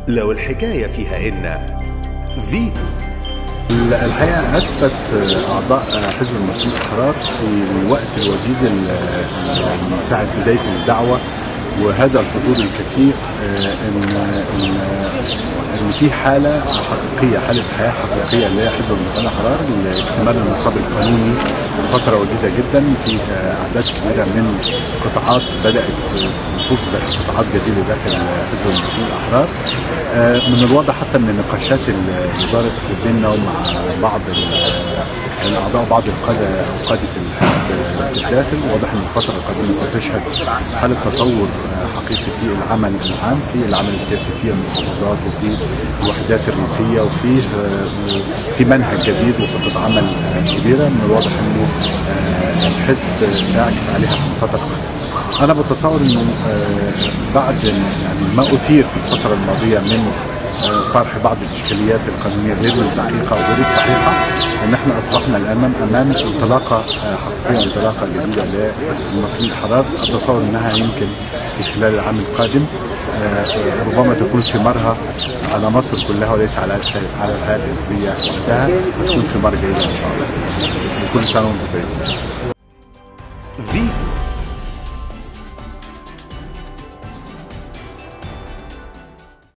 لو الحكاية فيها إن فيتو الحقيقه اثبت اعضاء حزب المصريين الاحرار في الوقت الوجيز ال- من ساعه بدايه الدعوه وهذا الحضور الكثير آه، ان ان ان في حاله حقيقيه حاله حياه حقيقيه اللي هي حزب المصريين الاحرار لاكتمال النصاب القانوني فتره وجيزه جدا في آه، اعداد كبيره من قطاعات بدات تصبح قطاعات جديده داخل حزب المصريين الاحرار آه، من الواضح حتى من النقاشات اللي دارت بيننا ومع بعض ال- الاعضاء بعض القاده او قاده الحزب في الداخل واضح ان الفتره القادمه ستشهد حاله تطور آه، حقيقي في العمل العام في العمل السياسي في المحافظات وفي الوحدات الريفيه وفي آه، في منهج جديد وخطه عمل آه، كبيره من الواضح انه آه، الحزب سيعكف عليها في الفتره القادمه. انا بتصور انه آه، بعد يعني ما اثير في الفتره الماضيه من آه، طرح بعض الاشكاليات القانونيه غير الدقيقه وغير الصحيحه ان احنا اصبحنا الان امام انطلاقه آه، حقيقيه انطلاقه جديده للمصريين الحرار اتصور انها يمكن في خلال العام القادم آه، ربما تكون ثمارها على مصر كلها وليس على على الحياه الحزبيه وحدها تكون ثمار جيده ان شاء الله. كل سنه وانتم طيبين. فيتو